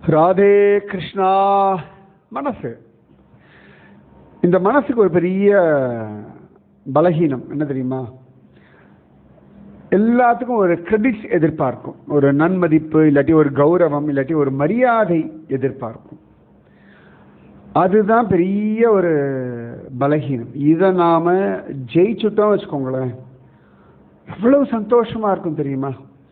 ராதே கிருஷ்ணா மனசு இந்த மனசுக்கு ஒரு பெரிய பலகீனம் என்ன தெரியுமா எல்லாத்துக்கும் ஒரு கிரெடிட்ஸ் எதிர்பார்க்கும் ஒரு நன்மதிப்பு இல்லாட்டி ஒரு கௌரவம் இல்லாட்டி ஒரு மரியாதை எதிர்பார்க்கும் அதுதான் பெரிய ஒரு பலகீனம் இதை நாம ஜெயிச்சுட்டோம் வச்சுக்கோங்களேன் எவ்வளவு சந்தோஷமா இருக்கும் தெரியுமா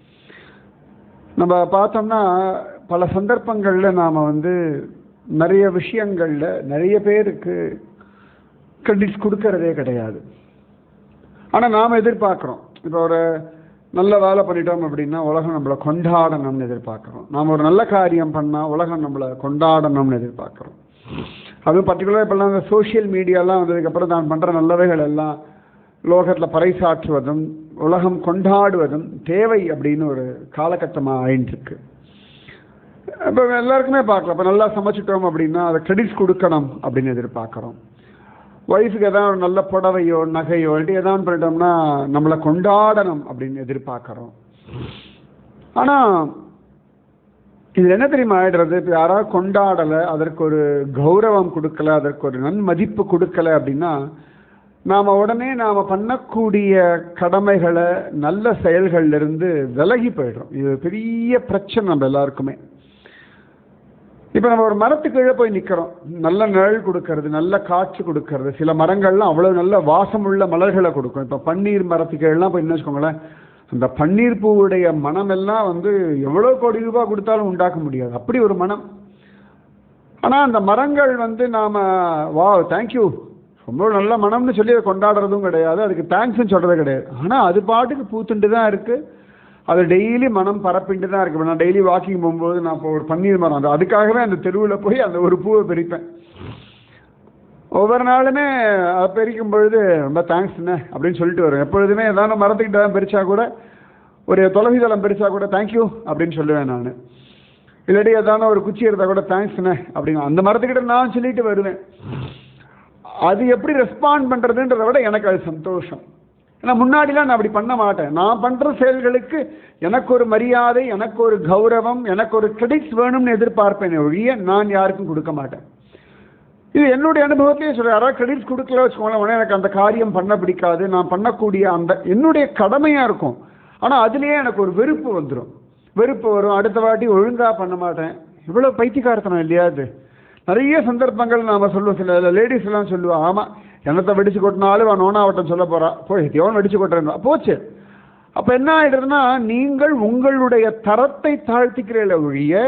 நம்ம பார்த்தோம்னா பல சந்தர்ப்பங்களில் நாம் வந்து நிறைய விஷயங்களில் நிறைய பேருக்கு கிரெடிட்ஸ் கொடுக்கறதே கிடையாது ஆனால் நாம் எதிர்பார்க்குறோம் இப்போ ஒரு நல்ல வேலை பண்ணிட்டோம் அப்படின்னா உலகம் நம்மளை கொண்டாடணும்னு எதிர்பார்க்குறோம் நாம் ஒரு நல்ல காரியம் பண்ணால் உலகம் நம்மளை கொண்டாடணும்னு எதிர்பார்க்குறோம் அதுவும் பர்டிகுலராக இப்போல்லாம் இந்த சோஷியல் மீடியாலாம் வந்ததுக்கப்புறம் தான் பண்ணுற நல்லவைகள் எல்லாம் லோகத்தில் பறைசாற்றுவதும் உலகம் கொண்டாடுவதும் தேவை அப்படின்னு ஒரு காலகட்டமாக ஆயின்ட்டுருக்கு இப்போ எல்லாருக்குமே பார்க்கலாம் இப்போ நல்லா சமைச்சிட்டோம் அப்படின்னா அதை கிரெடிட்ஸ் கொடுக்கணும் அப்படின்னு எதிர்பார்க்குறோம் ஒய்ஃபுக்கு எதாவது ஒரு நல்ல புடவையோ நகையோ இல்லாட்டி எதாவது பண்ணிட்டோம்னா நம்மளை கொண்டாடணும் அப்படின்னு எதிர்பார்க்குறோம் ஆனால் இதில் என்ன தெரியுமா ஆயிடுறது இப்போ யாராவது கொண்டாடலை அதற்கு ஒரு கௌரவம் கொடுக்கல அதற்கு ஒரு நன்மதிப்பு கொடுக்கல அப்படின்னா நாம் உடனே நாம் பண்ணக்கூடிய கடமைகளை நல்ல செயல்கள்லேருந்து விலகி போயிடுறோம் இது பெரிய பிரச்சனை நம்ம எல்லாருக்குமே இப்போ நம்ம ஒரு மரத்துக்கு கீழே போய் நிற்கிறோம் நல்ல நிழல் கொடுக்கறது நல்ல காற்று கொடுக்கறது சில மரங்கள்லாம் அவ்வளோ நல்ல வாசமுள்ள மலர்களை கொடுக்கும் இப்போ பன்னீர் மரத்துக்கு கீழெலாம் போய் என்ன வச்சுக்கோங்களேன் அந்த பன்னீர் பூவுடைய மனம் எல்லாம் வந்து எவ்வளோ கோடி ரூபாய் கொடுத்தாலும் உண்டாக்க முடியாது அப்படி ஒரு மனம் ஆனால் அந்த மரங்கள் வந்து நாம் வா தேங்க்யூ ரொம்ப நல்ல மனம்னு சொல்லி அதை கொண்டாடுறதும் கிடையாது அதுக்கு தேங்க்ஸ்னு சொல்கிறது கிடையாது ஆனால் அது பாட்டுக்கு பூத்துண்டு தான் இருக்குது அது டெய்லி மனம் பரப்பிட்டு தான் இருக்கு நான் டெய்லி வாக்கிங் போகும்போது நான் இப்போ ஒரு பன்னீர் மரம் அது அதுக்காகவே அந்த தெருவில் போய் அந்த ஒரு பூவை பறிப்பேன் ஒவ்வொரு நாளுமே அதை பறிக்கும் பொழுது ரொம்ப தேங்க்ஸ்ண்ணே அப்படின்னு சொல்லிட்டு வரும் எப்பொழுதுமே ஏதாவது மரத்துக்கிட்ட தான் பறிச்சா கூட ஒரு துளசி தளம் பறிச்சா கூட தேங்க்யூ அப்படின்னு சொல்லுவேன் நான் இல்லாட்டி ஏதான ஒரு குச்சி எடுத்தால் கூட தேங்க்ஸ்ண்ணே அப்படிங்க அந்த மரத்துக்கிட்ட நான் சொல்லிட்டு வருவேன் அது எப்படி ரெஸ்பாண்ட் பண்ணுறதுன்றத விட எனக்கு அது சந்தோஷம் ஏன்னா முன்னாடிலாம் நான் அப்படி பண்ண மாட்டேன் நான் பண்ணுற செயல்களுக்கு எனக்கு ஒரு மரியாதை எனக்கு ஒரு கௌரவம் எனக்கு ஒரு கிரெடிட்ஸ் வேணும்னு எதிர்பார்ப்பேன் ஒழிய நான் யாருக்கும் கொடுக்க மாட்டேன் இது என்னுடைய அனுபவத்தையே சொல்கிறேன் யாராவது கிரெடிட்ஸ் கொடுக்கல வச்சுக்கோங்களேன் உடனே எனக்கு அந்த காரியம் பண்ண பிடிக்காது நான் பண்ணக்கூடிய அந்த என்னுடைய கடமையாக இருக்கும் ஆனால் அதுலேயே எனக்கு ஒரு வெறுப்பு வந்துடும் வெறுப்பு வரும் அடுத்த வாட்டி ஒழுங்காக பண்ண மாட்டேன் இவ்வளோ பைத்தியக்காரத்தனம் இல்லையா அது நிறைய சந்தர்ப்பங்கள் நாம் சொல்லுவோம் சில லேடிஸ் எல்லாம் சொல்லுவோம் ஆமாம் எண்ணத்தை வெடிச்சு கொட்டினாலும் அவன் நோனாவட்டம் சொல்ல போறா போய் எவன் வெடிச்சு கொட்டுறேன் போச்சு அப்போ என்ன ஆயிடுதுன்னா நீங்கள் உங்களுடைய தரத்தை தாழ்த்திக்கிறீங்கள ஒழிய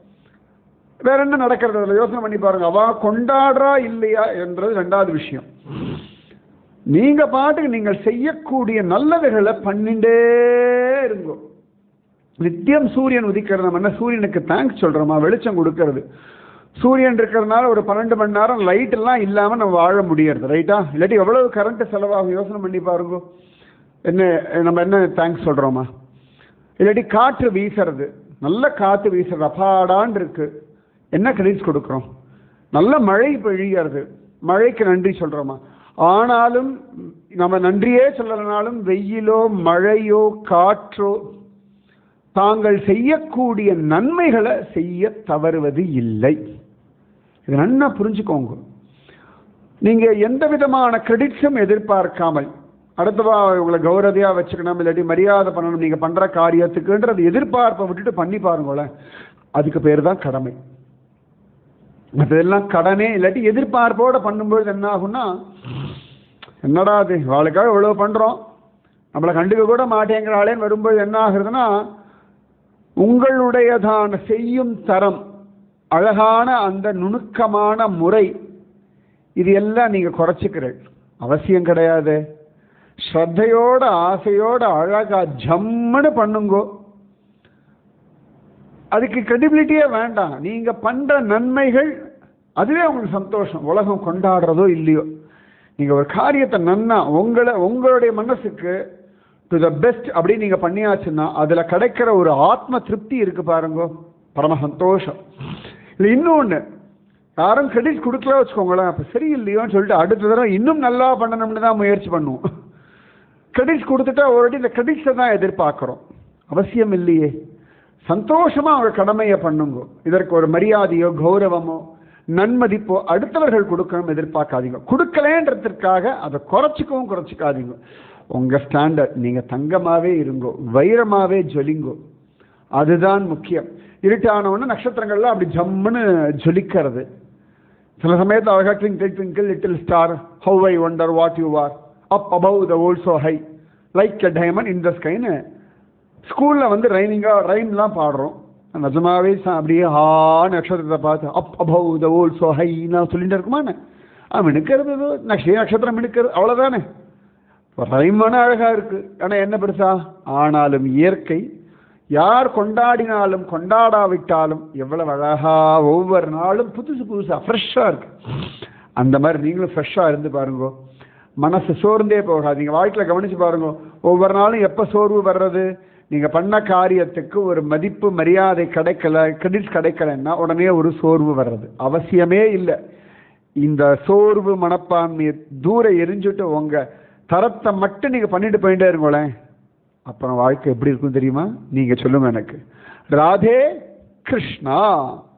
வேற என்ன நடக்கிறது அதில் யோசனை பண்ணி பாருங்க அவ கொண்டாடுறா இல்லையா என்றது ரெண்டாவது விஷயம் நீங்க பாட்டுக்கு நீங்கள் செய்யக்கூடிய நல்லவைகளை பண்ணிண்டே இருங்கோ நித்தியம் சூரியன் உதிக்கிறது நம்ம என்ன சூரியனுக்கு தேங்க்ஸ் சொல்றோமா வெளிச்சம் கொடுக்கறது சூரியன் இருக்கிறதுனால ஒரு பன்னெண்டு மணி நேரம் லைட் எல்லாம் இல்லாம நம்ம வாழ முடியறது ரைட்டா இல்லாட்டி எவ்வளவு கரண்ட் செலவாகும் யோசனை பண்ணி பாருங்க என்ன நம்ம என்ன தேங்க்ஸ் சொல்றோமா இல்லாட்டி காற்று வீசுறது நல்ல காற்று வீசுறது அப்பாடான் இருக்கு என்ன கிரெடிட்ஸ் கொடுக்குறோம் நல்ல மழை பெய்யறது மழைக்கு நன்றி சொல்றோமா ஆனாலும் நம்ம நன்றியே சொல்லலைனாலும் வெயிலோ மழையோ காற்றோ தாங்கள் செய்யக்கூடிய நன்மைகளை செய்ய தவறுவது இல்லை இது நன்னா புரிஞ்சுக்கோங்க நீங்க எந்த விதமான கிரெடிட்ஸும் எதிர்பார்க்காமல் அடுத்தவா உங்களை கௌரவியா வச்சுக்கணும் இல்லாட்டி மரியாதை பண்ணணும் நீங்க பண்ற காரியத்துக்குன்றது எதிர்பார்ப்பை விட்டுட்டு பண்ணி பாருங்களேன் அதுக்கு பேர் தான் கடமை அதெல்லாம் கடனே இல்லாட்டி எதிர்பார்ப்போட பண்ணும்பொழுது என்ன ஆகும்னா என்னடா அது அவளுக்காக இவ்வளோ பண்றோம் நம்மளை கண்டுக்க கூட மாட்டேங்கிறாளேன்னு வரும்போது என்ன ஆகுறதுன்னா உங்களுடையதான செய்யும் தரம் அழகான அந்த நுணுக்கமான முறை இது எல்லாம் நீங்க குறைச்சிக்கிறீர்கள் அவசியம் கிடையாது ஸ்ரத்தையோட ஆசையோட அழகா ஜம்முன்னு பண்ணுங்கோ அதுக்கு கிரெடிபிலிட்டியே வேண்டாம் நீங்க பண்ற நன்மைகள் அதுவே உங்களுக்கு சந்தோஷம் உலகம் கொண்டாடுறதோ இல்லையோ நீங்க ஒரு காரியத்தை நன்னா உங்களை உங்களுடைய மனசுக்கு டு த பெஸ்ட் அப்படின்னு நீங்க பண்ணியாச்சுன்னா அதுல கிடைக்கிற ஒரு ஆத்ம திருப்தி இருக்கு பாருங்க பரம சந்தோஷம் இல்லை இன்னொன்று யாரும் கிரெடிட் கொடுக்கல வச்சுக்கோங்களேன் அப்போ சரியில்லையோன்னு சொல்லிட்டு அடுத்த தடவை இன்னும் நல்லா பண்ணணும்னு தான் முயற்சி பண்ணுவோம் கிரெடிட்ஸ் கொடுத்துட்டா ஒரு வாட்டி இந்த கிரெடிட்ஸை தான் எதிர்பார்க்குறோம் அவசியம் இல்லையே சந்தோஷமா அவங்க கடமையை பண்ணுங்க இதற்கு ஒரு மரியாதையோ கௌரவமோ நன்மதிப்போ அடுத்தவர்கள் கொடுக்கணும் எதிர்பார்க்காதீங்க கொடுக்கலேன்றதுக்காக அதை குறைச்சிக்கவும் குறைச்சிக்காதீங்க உங்க ஸ்டாண்டர்ட் நீங்க தங்கமாவே இருங்கோ வைரமாவே ஜொலிங்கோ அதுதான் முக்கியம் இருட்டானவொன்னு நட்சத்திரங்கள்லாம் அப்படி ஜம்முன்னு ஜொலிக்கிறது சில சமயத்தில் அழகா twinkle twinkle little star how I wonder what you are up above the world so high like a diamond in the ஸ்கைன்னு ஸ்கூலில் வந்து ரைனிங்காக ரைம்லாம் பாடுறோம் நிஜமாவே ச- அப்படியே ஹா நட்சத்திரத்தை பார்த்து up above the world so high நான் சொல்லிட்டு இருக்குமா என்ன? ஆ மினுக்கிறது ஏதோ நக்ஷ நட்சத்திரம் மினுக்கிறது அவ்வளோதானே ரைமான அழகா இருக்கு ஆனா என்ன பெருசா ஆனாலும் இயற்கை யார் கொண்டாடினாலும் கொண்டாடாவிட்டாலும் எவ்வளவு அழகா ஒவ்வொரு நாளும் புதுசு புதுசா ஃப்ரெஷ்ஷா இருக்கு அந்த மாதிரி நீங்களும் ஃப்ரெஷ்ஷா இருந்து பாருங்க மனசு சோர்ந்தே போகாதீங்க வாழ்க்கையில கவனிச்சு பாருங்க ஒவ்வொரு நாளும் எப்ப சோர்வு வர்றது நீங்க பண்ண காரியத்துக்கு ஒரு மதிப்பு மரியாதை கிடைக்கல கிரெடிட்ஸ் கிடைக்கலன்னா உடனே ஒரு சோர்வு வர்றது அவசியமே இல்லை இந்த சோர்வு மனப்பான்மையை தூர எரிஞ்சுட்டு உங்க தரத்தை மட்டும் நீங்க பண்ணிட்டு போயிட்டே இருங்களேன் அப்புறம் வாழ்க்கை எப்படி இருக்கும் தெரியுமா நீங்க சொல்லுங்க எனக்கு ராதே கிருஷ்ணா